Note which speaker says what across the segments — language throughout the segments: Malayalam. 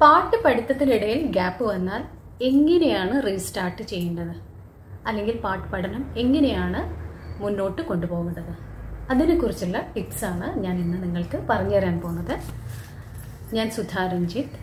Speaker 1: പാട്ട് പഠിത്തത്തിനിടയിൽ ഗ്യാപ്പ് വന്നാൽ എങ്ങനെയാണ് റീസ്റ്റാർട്ട് ചെയ്യേണ്ടത് അല്ലെങ്കിൽ പാട്ട് പഠനം എങ്ങനെയാണ് മുന്നോട്ട് കൊണ്ടുപോകേണ്ടത് അതിനെക്കുറിച്ചുള്ള ടിപ്സാണ് ഞാൻ ഇന്ന് നിങ്ങൾക്ക് പറഞ്ഞു തരാൻ പോകുന്നത് ഞാൻ സുധാ രഞ്ജിത്ത്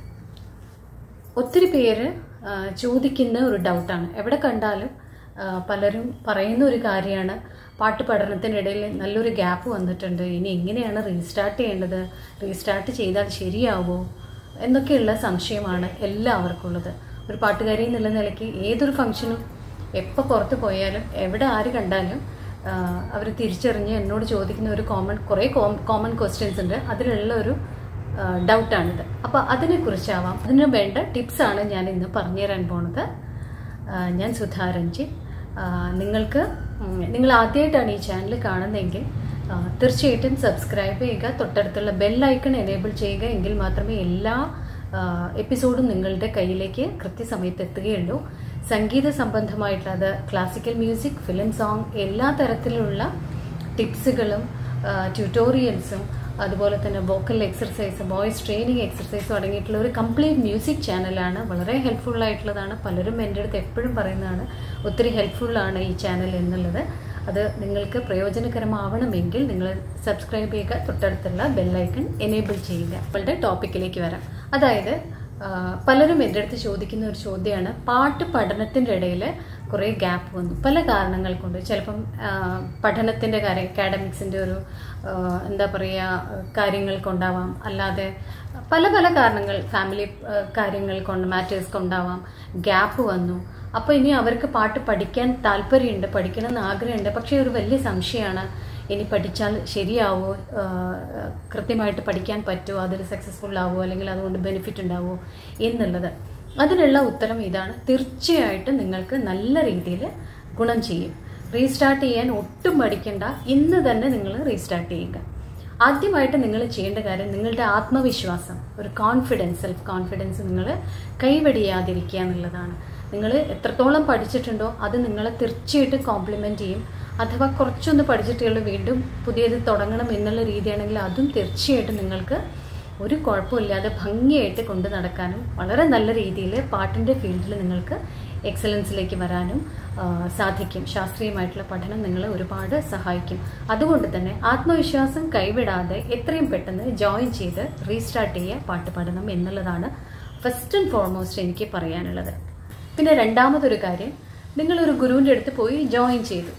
Speaker 1: ഒത്തിരി പേര് ആ, ചോദിക്കുന്ന ഒരു ഡൗട്ടാണ് എവിടെ കണ്ടാലും ആ, പലരും പറയുന്ന ഒരു കാര്യമാണ് പാട്ട് പഠനത്തിനിടയിൽ നല്ലൊരു ഗ്യാപ്പ് വന്നിട്ടുണ്ട് ഇനി എങ്ങനെയാണ് റീസ്റ്റാർട്ട് ചെയ്യേണ്ടത് റീസ്റ്റാർട്ട് ചെയ്താൽ ശരിയാവോ എന്നൊക്കെയുള്ള സംശയമാണ് എല്ലാവർക്കും ഉള്ളത് ഒരു പാട്ടുകാരി എന്നുള്ള നിലയ്ക്ക് ഏതൊരു ഫംഗ്ഷനും എപ്പോൾ പുറത്ത് പോയാലും എവിടെ ആര് കണ്ടാലും അവർ തിരിച്ചറിഞ്ഞ് എന്നോട് ചോദിക്കുന്ന ഒരു കോമൺ കുറേ കോമൺ ക്വസ്റ്റ്യൻസ് ഉണ്ട് അതിലുള്ള ഒരു ഡൗട്ടാണിത് അപ്പോൾ അതിനെക്കുറിച്ചാവാം അതിന് വേണ്ട ടിപ്സാണ് ഞാൻ ഇന്ന് പറഞ്ഞു തരാൻ പോണത് ആ, ഞാൻ സുധാ രഞ്ജിത്ത് ആ, നിങ്ങൾക്ക് ഉം, നിങ്ങൾ ആദ്യമായിട്ടാണ് ഈ ചാനൽ കാണുന്നതെങ്കിൽ ആ, തീർച്ചയായിട്ടും സബ്സ്ക്രൈബ് ചെയ്യുക തൊട്ടടുത്തുള്ള ബെൽ ഐക്കൺ എനേബിൾ ചെയ്യുക എങ്കിൽ മാത്രമേ എല്ലാ ആ, എപ്പിസോഡും നിങ്ങളുടെ കയ്യിലേക്ക് കൃത്യസമയത്ത് എത്തുകയുള്ളൂ സംഗീത സംബന്ധമായിട്ടുള്ള അത് ക്ലാസിക്കൽ മ്യൂസിക് ഫിലിം സോങ് എല്ലാ തരത്തിലുള്ള ടിപ്സുകളും ട്യൂട്ടോറിയൽസും അതുപോലെ തന്നെ വോക്കൽ എക്സർസൈസ് വോയിസ് ട്രെയിനിങ് എക്സർസൈസും അടങ്ങിയിട്ടുള്ള ഒരു കംപ്ലീറ്റ് മ്യൂസിക് ചാനലാണ് വളരെ ഹെൽപ്ഫുൾ ആയിട്ടുള്ളതാണ് പലരും എൻ്റെ അടുത്ത് എപ്പോഴും പറയുന്നതാണ് ഒത്തിരി ഹെൽപ്ഫുള്ളാണ് ഈ ചാനൽ എന്നുള്ളത് അത് നിങ്ങൾക്ക് പ്രയോജനകരമാവണമെങ്കിൽ നിങ്ങൾ സബ്സ്ക്രൈബ് ചെയ്യുക തൊട്ടടുത്തുള്ള ബെല്ലൈക്കൺ എനേബിൾ ചെയ്യുക നമ്മളുടെ ടോപ്പിക്കിലേക്ക് വരാം അതായത് ആ, പലരും എൻ്റെ അടുത്ത് ചോദിക്കുന്ന ഒരു ചോദ്യമാണ് പാട്ട് പഠനത്തിൻ്റെ ഇടയിൽ കുറേ ഗ്യാപ്പ് വന്നു പല കാരണങ്ങൾ കൊണ്ട് ചിലപ്പം ആ, പഠനത്തിൻ്റെ കാര്യം അക്കാഡമിക്സിൻ്റെ ഒരു ആ, എന്താ പറയുക കാര്യങ്ങൾ കൊണ്ടാവാം അല്ലാതെ പല പല കാരണങ്ങൾ ഫാമിലി ആ, കാര്യങ്ങൾ കൊണ്ട് മാറ്റേഴ്സ് കൊണ്ടാവാം ഗ്യാപ്പ് വന്നു അപ്പോൾ ഇനി അവർക്ക് പാട്ട് പഠിക്കാൻ താല്പര്യമുണ്ട് പഠിക്കണമെന്ന് ആഗ്രഹമുണ്ട് പക്ഷേ ഒരു വലിയ സംശയമാണ് ഇനി പഠിച്ചാൽ ശരിയാവോ ആ, കൃത്യമായിട്ട് പഠിക്കാൻ പറ്റുമോ അതിൽ സക്സസ്ഫുൾ ആവുമോ അല്ലെങ്കിൽ അതുകൊണ്ട് ബെനിഫിറ്റ് ഉണ്ടാവുമോ എന്നുള്ളത് അതിനുള്ള ഉത്തരം ഇതാണ് തീർച്ചയായിട്ടും നിങ്ങൾക്ക് നല്ല രീതിയിൽ ഗുണം ചെയ്യും റീസ്റ്റാർട്ട് ചെയ്യാൻ ഒട്ടും പഠിക്കേണ്ട ഇന്ന് തന്നെ നിങ്ങൾ റീസ്റ്റാർട്ട് ചെയ്യുക ആദ്യമായിട്ട് നിങ്ങൾ ചെയ്യേണ്ട കാര്യം നിങ്ങളുടെ ആത്മവിശ്വാസം ഒരു കോൺഫിഡൻസ് സെൽഫ് കോൺഫിഡൻസ് നിങ്ങൾ കൈവടിയാതിരിക്കുക എന്നുള്ളതാണ് നിങ്ങൾ എത്രത്തോളം പഠിച്ചിട്ടുണ്ടോ അത് നിങ്ങളെ തീർച്ചയായിട്ടും കോംപ്ലിമെൻ്റ് ചെയ്യും അഥവാ കുറച്ചൊന്ന് പഠിച്ചിട്ടുള്ളൂ വീണ്ടും പുതിയത് തുടങ്ങണം എന്നുള്ള രീതിയാണെങ്കിൽ അതും തീർച്ചയായിട്ടും നിങ്ങൾക്ക് ഒരു കുഴപ്പമില്ലാതെ ഭംഗിയായിട്ട് കൊണ്ട് നടക്കാനും വളരെ നല്ല രീതിയിൽ പാട്ടിൻ്റെ ഫീൽഡിൽ നിങ്ങൾക്ക് എക്സലൻസിലേക്ക് വരാനും ആ, സാധിക്കും ശാസ്ത്രീയമായിട്ടുള്ള പഠനം നിങ്ങളെ ഒരുപാട് സഹായിക്കും അതുകൊണ്ട് തന്നെ ആത്മവിശ്വാസം കൈവിടാതെ എത്രയും പെട്ടെന്ന് ജോയിൻ ചെയ്ത് റീസ്റ്റാർട്ട് ചെയ്യുക പാട്ട് പഠനം എന്നുള്ളതാണ് ഫസ്റ്റ് ആൻഡ് ഫോർമോസ്റ്റ് എനിക്ക് പറയാനുള്ളത് പിന്നെ രണ്ടാമതൊരു കാര്യം നിങ്ങളൊരു ഗുരുവിൻ്റെ അടുത്ത് പോയി ജോയിൻ ചെയ്തു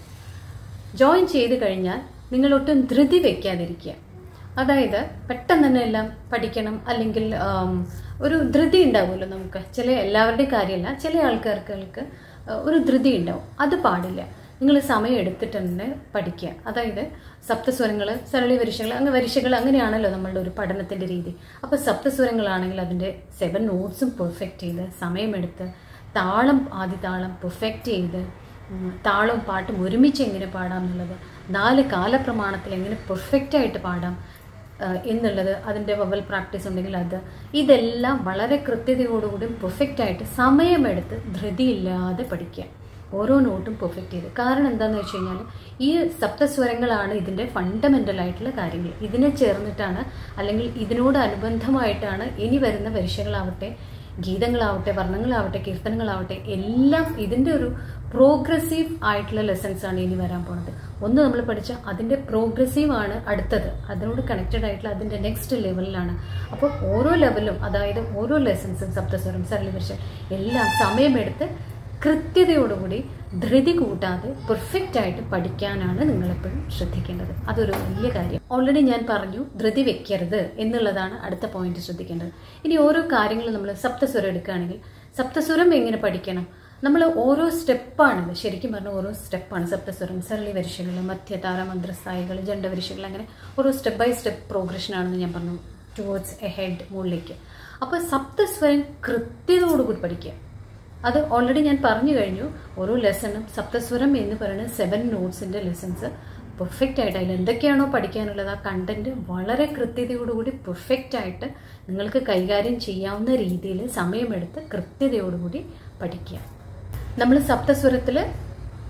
Speaker 1: ജോയിൻ ചെയ്ത് കഴിഞ്ഞാൽ നിങ്ങൾ ഒട്ടും ധൃതി വെക്കാതിരിക്കുക അതായത് പെട്ടെന്ന് തന്നെ എല്ലാം പഠിക്കണം അല്ലെങ്കിൽ ആം, ഒരു ധൃതി ഉണ്ടാവുമല്ലോ നമുക്ക് ചില എല്ലാവരുടെയും കാര്യമല്ല ചില ആൾക്കാർക്ക് ഒരു ധൃതി ഉണ്ടാവും അത് പാടില്ല നിങ്ങൾ സമയം എടുത്തിട്ട് തന്നെ പഠിക്കുക അതായത് സപ്തസ്വരങ്ങൾ സരളി വരിശകൾ അങ്ങനെ വരിശകൾ അങ്ങനെയാണല്ലോ നമ്മളുടെ ഒരു പഠനത്തിൻ്റെ രീതി അപ്പോൾ സപ്തസ്വരങ്ങളാണെങ്കിൽ അതിൻ്റെ സെവൻ നോട്ട്സും പെർഫെക്റ്റ് ചെയ്ത് സമയമെടുത്ത് താളം ആദ്യ താളം പെർഫെക്റ്റ് ചെയ്ത് ഉം, താളവും പാട്ടും ഒരുമിച്ച് എങ്ങനെ പാടാം എന്നുള്ളത് നാല് കാലപ്രമാണത്തിൽ എങ്ങനെ പെർഫെക്റ്റ് ആയിട്ട് പാടാം ആ, എന്നുള്ളത് അതിൻ്റെ വവൽ പ്രാക്ടീസ് ഉണ്ടെങ്കിൽ അത് ഇതെല്ലാം വളരെ കൃത്യതയോടുകൂടി പെർഫെക്റ്റ് ആയിട്ട് സമയമെടുത്ത് ധൃതിയില്ലാതെ പഠിക്കുക ഓരോ നോട്ടും പെർഫെക്റ്റ് ചെയ്ത് കാരണം എന്താണെന്ന് വെച്ച് കഴിഞ്ഞാൽ ഈ സപ്തസ്വരങ്ങളാണ് ഇതിൻ്റെ ഫണ്ടമെൻ്റൽ ആയിട്ടുള്ള കാര്യങ്ങൾ ഇതിനെ ചേർന്നിട്ടാണ് അല്ലെങ്കിൽ ഇതിനോട് അനുബന്ധമായിട്ടാണ് ഇനി വരുന്ന വരിശകളാവട്ടെ ഗീതങ്ങളാവട്ടെ വർണ്ണങ്ങളാവട്ടെ കീർത്തനങ്ങളാവട്ടെ എല്ലാം ഇതിൻ്റെ ഒരു പ്രോഗ്രസീവ് ആയിട്ടുള്ള ലെസൺസ് ആണ് ഇനി വരാൻ പോണത് ഒന്ന് നമ്മൾ പഠിച്ച അതിൻ്റെ പ്രോഗ്രസീവ് ആണ് അടുത്തത് അതിനോട് കണക്റ്റഡ് ആയിട്ടുള്ള അതിൻ്റെ നെക്സ്റ്റ് ലെവലിലാണ് അപ്പോൾ ഓരോ ലെവലും അതായത് ഓരോ ലെസൺസും സപ്തസ്വരം സരളിവരിശ എല്ലാം സമയമെടുത്ത് കൃത്യതയോടുകൂടി ധൃതി കൂട്ടാതെ പെർഫെക്റ്റ് ആയിട്ട് പഠിക്കാനാണ് നിങ്ങളെപ്പോഴും ശ്രദ്ധിക്കേണ്ടത് അതൊരു വലിയ കാര്യം ഓൾറെഡി ഞാൻ പറഞ്ഞു ധൃതി വെക്കരുത് എന്നുള്ളതാണ് അടുത്ത പോയിന്റ് ശ്രദ്ധിക്കേണ്ടത് ഇനി ഓരോ കാര്യങ്ങളും നമ്മൾ സപ്തസ്വരം എടുക്കുകയാണെങ്കിൽ സപ്തസ്വരം എങ്ങനെ പഠിക്കണം നമ്മൾ ഓരോ സ്റ്റെപ്പാണിത് ശരിക്കും പറഞ്ഞാൽ ഓരോ സ്റ്റെപ്പാണ് സപ്തസ്വരം സരളി വരിശകൾ മധ്യതാര മന്ത്രസ്ഥായികൾ ജണ്ടവരിശകൾ അങ്ങനെ ഓരോ സ്റ്റെപ്പ് ബൈ സ്റ്റെപ്പ് പ്രോഗ്രഷനാണെന്ന് ഞാൻ പറഞ്ഞു ടുവേർഡ്സ് എ ഹെഡ് മുകളിലേക്ക് അപ്പോൾ സപ്തസ്വരം കൃത്യതയോടുകൂടി പഠിക്കുക അത് ഓൾറെഡി ഞാൻ പറഞ്ഞു കഴിഞ്ഞു ഓരോ ലെസണും സപ്തസ്വരം എന്ന് പറയുന്നത് സെവൻ നോട്ട്സിൻ്റെ ലെസൺസ് പെർഫെക്റ്റ് ആയിട്ട് അതിൽ എന്തൊക്കെയാണോ പഠിക്കാനുള്ളത് ആ കണ്ടന്റ് വളരെ കൃത്യതയോടുകൂടി പെർഫെക്റ്റ് ആയിട്ട് നിങ്ങൾക്ക് കൈകാര്യം ചെയ്യാവുന്ന രീതിയിൽ സമയമെടുത്ത് കൃത്യതയോടുകൂടി പഠിക്കുക നമ്മൾ സപ്തസ്വരത്തിൽ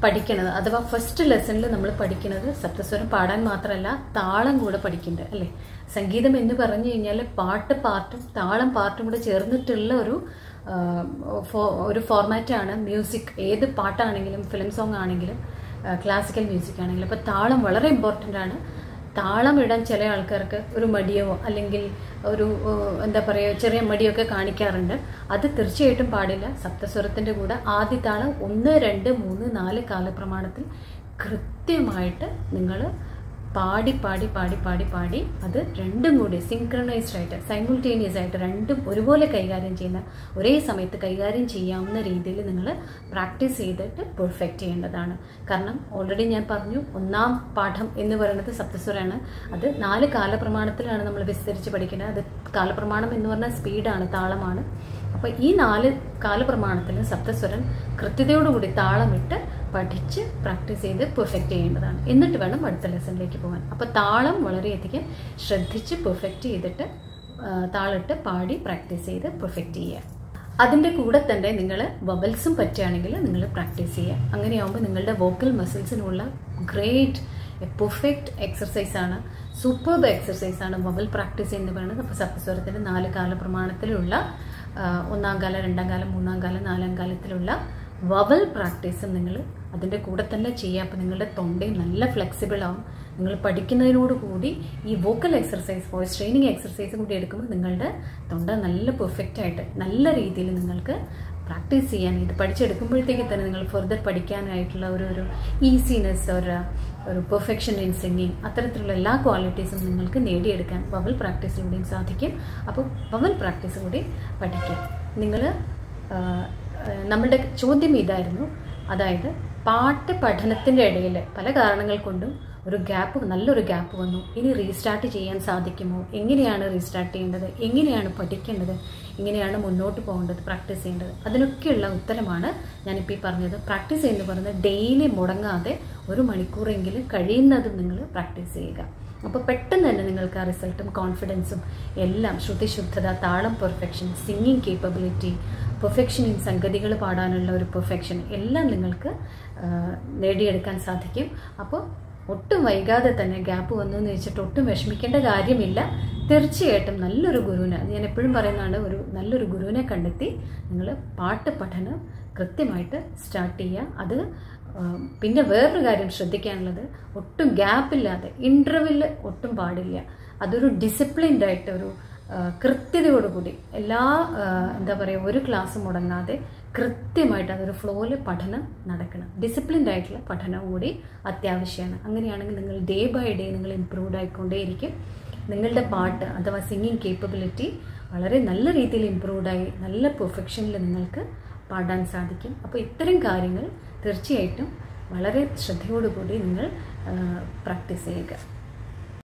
Speaker 1: പഠിക്കണത് അഥവാ ഫസ്റ്റ് ലെസണിൽ നമ്മൾ പഠിക്കുന്നത് സപ്തസ്വരം പാടാൻ മാത്രമല്ല താളം കൂടെ പഠിക്കുന്നുണ്ട് അല്ലേ സംഗീതം എന്ന് പറഞ്ഞു കഴിഞ്ഞാൽ പാട്ട് പാർട്ടും താളം പാർട്ടും കൂടെ ചേർന്നിട്ടുള്ള ഒരു ആ, ഫോ- ഒരു ഫോർമാറ്റാണ് മ്യൂസിക് ഏത് പാട്ടാണെങ്കിലും ഫിലിം സോങ് ആണെങ്കിലും ക്ലാസിക്കൽ മ്യൂസിക് ആണെങ്കിലും അപ്പോൾ താളം വളരെ ഇമ്പോർട്ടൻ്റ് ആണ് താളം ഇടാൻ ചില ആൾക്കാർക്ക് ഒരു മടിയോ അല്ലെങ്കിൽ ഒരു ഏഹ്, എന്താ പറയുക ചെറിയ മടിയൊക്കെ കാണിക്കാറുണ്ട് അത് തീർച്ചയായിട്ടും പാടില്ല സപ്തസ്വരത്തിൻ്റെ കൂടെ ആദ്യ താളം ഒന്ന് രണ്ട് മൂന്ന് നാല് കാലപ്രമാണത്തിൽ കൃത്യമായിട്ട് നിങ്ങൾ പാടി പാടി പാടി പാടി പാടി അത് രണ്ടും കൂടി സിങ്ക്രണൈസ്ഡ് ആയിട്ട് സൈമിൾട്ടേനിയസ് ആയിട്ട് രണ്ടും ഒരുപോലെ കൈകാര്യം ചെയ്യുന്ന ഒരേ സമയത്ത് കൈകാര്യം ചെയ്യാവുന്ന രീതിയിൽ നിങ്ങൾ പ്രാക്ടീസ് ചെയ്തിട്ട് പെർഫെക്റ്റ് ചെയ്യേണ്ടതാണ് കാരണം ഓൾറെഡി ഞാൻ പറഞ്ഞു ഒന്നാം പാഠം എന്ന് പറയുന്നത് സപ്തസ്വരാണ് അത് നാല് കാലപ്രമാണത്തിലാണ് നമ്മൾ വിസ്തരിച്ച് പഠിക്കുന്നത് അത് കാലപ്രമാണം എന്ന് പറഞ്ഞാൽ സ്പീഡാണ് താളമാണ് അപ്പോൾ ഈ നാല് കാലപ്രമാണത്തിൽ സപ്തസ്വരം കൃത്യതയോടുകൂടി താളമിട്ട് പഠിച്ച് പ്രാക്ടീസ് ചെയ്ത് പെർഫെക്റ്റ് ചെയ്യേണ്ടതാണ് എന്നിട്ട് വേണം അടുത്ത ലെസണിലേക്ക് പോകാൻ അപ്പോൾ താളം വളരെയധികം ശ്രദ്ധിച്ച് പെർഫെക്റ്റ് ചെയ്തിട്ട് ആ, താളിട്ട് പാടി പ്രാക്ടീസ് ചെയ്ത് പെർഫെക്റ്റ് ചെയ്യുക അതിൻ്റെ കൂടെ തന്നെ നിങ്ങൾ വബൽസും പറ്റുകയാണെങ്കിൽ നിങ്ങൾ പ്രാക്ടീസ് ചെയ്യുക അങ്ങനെയാകുമ്പോൾ നിങ്ങളുടെ വോക്കൽ മസിൽസിനുള്ള ഗ്രേറ്റ് പെർഫെക്റ്റ് എക്സർസൈസ് ആണ് സൂപ്പർബ് എക്സർസൈസ് ആണ് വവൽ പ്രാക്ടീസ് എന്ന് പറയുന്നത് അപ്പോൾ സപ്തസ്വരത്തിൻ്റെ നാല് കാല പ്രമാണത്തിലുള്ള ആ, ഒന്നാം കാലം രണ്ടാം കാലം മൂന്നാം കാലം നാലാം കാലത്തിലുള്ള വവൽ പ്രാക്ടീസും നിങ്ങൾ അതിൻ്റെ കൂടെ തന്നെ ചെയ്യുക അപ്പോൾ നിങ്ങളുടെ തൊണ്ടയും നല്ല ഫ്ലെക്സിബിൾ ആവും നിങ്ങൾ പഠിക്കുന്നതിനോട് കൂടി ഈ vocal exercise voice training exercise കൂടി എടുക്കുമ്പോൾ നിങ്ങളുടെ തൊണ്ട നല്ല പെർഫെക്റ്റ് ആയിട്ട് നല്ല രീതിയിൽ നിങ്ങൾക്ക് പ്രാക്ടീസ് ചെയ്യാൻ ഇത് പഠിച്ചെടുക്കുമ്പോഴത്തേക്ക് തന്നെ നിങ്ങൾ ഫെർദർ പഠിക്കാനായിട്ടുള്ള ഒരു ഒരു ഈസിനെസ് ഒരു ഒരു പെർഫെക്ഷൻ ഇൻ സിംഗിങ് അത്തരത്തിലുള്ള എല്ലാ ക്വാളിറ്റീസും നിങ്ങൾക്ക് നേടിയെടുക്കാൻ വവൽ പ്രാക്ടീസിലൂടെയും സാധിക്കും അപ്പോൾ വവൽ പ്രാക്ടീസ് കൂടി പഠിക്കുക നിങ്ങൾ നമ്മളുടെ ചോദ്യം ഇതായിരുന്നു അതായത് പാട്ട് പഠനത്തിൻ്റെ ഇടയിൽ പല കാരണങ്ങൾ കൊണ്ടും ഒരു ഗ്യാപ്പ് നല്ലൊരു ഗ്യാപ്പ് വന്നു ഇനി റീസ്റ്റാർട്ട് ചെയ്യാൻ സാധിക്കുമോ എങ്ങനെയാണ് റീസ്റ്റാർട്ട് ചെയ്യേണ്ടത് എങ്ങനെയാണ് പഠിക്കേണ്ടത് എങ്ങനെയാണ് മുന്നോട്ട് പോകേണ്ടത് പ്രാക്ടീസ് ചെയ്യേണ്ടത് അതിനൊക്കെയുള്ള ഉത്തരമാണ് ഞാനിപ്പോൾ ഈ പറഞ്ഞത് പ്രാക്ടീസ് എന്ന് പറയുന്നത് ഡെയിലി മുടങ്ങാതെ ഒരു മണിക്കൂറെങ്കിലും കഴിയുന്നതും നിങ്ങൾ പ്രാക്ടീസ് ചെയ്യുക അപ്പോൾ പെട്ടെന്ന് തന്നെ നിങ്ങൾക്ക് ആ റിസൾട്ടും കോൺഫിഡൻസും എല്ലാം ശ്രുതിശുദ്ധത താളം perfection singing capability perfection in സംഗതികൾ പാടാനുള്ള ഒരു പെർഫെക്ഷൻ എല്ലാം നിങ്ങൾക്ക് ആ, നേടിയെടുക്കാൻ സാധിക്കും അപ്പോൾ ഒട്ടും വൈകാതെ തന്നെ ഗ്യാപ്പ് വന്നു എന്ന് വെച്ചിട്ട് ഒട്ടും വിഷമിക്കേണ്ട കാര്യമില്ല തീർച്ചയായിട്ടും നല്ലൊരു ഗുരുവിനെ അത് ഞാൻ എപ്പോഴും പറയുന്നതാണ് ഒരു നല്ലൊരു ഗുരുവിനെ കണ്ടെത്തി നിങ്ങൾ പാട്ട് പഠനം കൃത്യമായിട്ട് സ്റ്റാർട്ട് ചെയ്യുക അത് ആ, പിന്നെ വേറൊരു കാര്യം ശ്രദ്ധിക്കാനുള്ളത് ഒട്ടും ഗ്യാപ്പില്ലാതെ ഇൻ്റർവെല് ഒട്ടും പാടില്ല അതൊരു ഡിസിപ്ലിൻഡ് ആയിട്ട് ഒരു ആ, കൃത്യതയോടുകൂടി എല്ലാ ആ, എന്താ പറയുക ഒരു ക്ലാസ് മുടങ്ങാതെ കൃത്യമായിട്ട് അതൊരു ഫ്ലോയിൽ പഠനം നടക്കണം ഡിസിപ്ലിൻഡ് ആയിട്ടുള്ള പഠനം കൂടി അത്യാവശ്യമാണ് അങ്ങനെയാണെങ്കിൽ നിങ്ങൾ ഡേ ബൈ ഡേ നിങ്ങൾ ഇമ്പ്രൂവ്ഡ് ആയിക്കൊണ്ടേയിരിക്കും നിങ്ങളുടെ പാട്ട് അഥവാ സിംഗിങ് കേപ്പബിലിറ്റി വളരെ നല്ല രീതിയിൽ ഇമ്പ്രൂവ്ഡായി നല്ല പെർഫെക്ഷനിൽ നിങ്ങൾക്ക് പാടാൻ സാധിക്കും അപ്പോൾ ഇത്തരം കാര്യങ്ങൾ തീർച്ചയായിട്ടും വളരെ ശ്രദ്ധയോടുകൂടി നിങ്ങൾ പ്രാക്ടീസ് ചെയ്യുക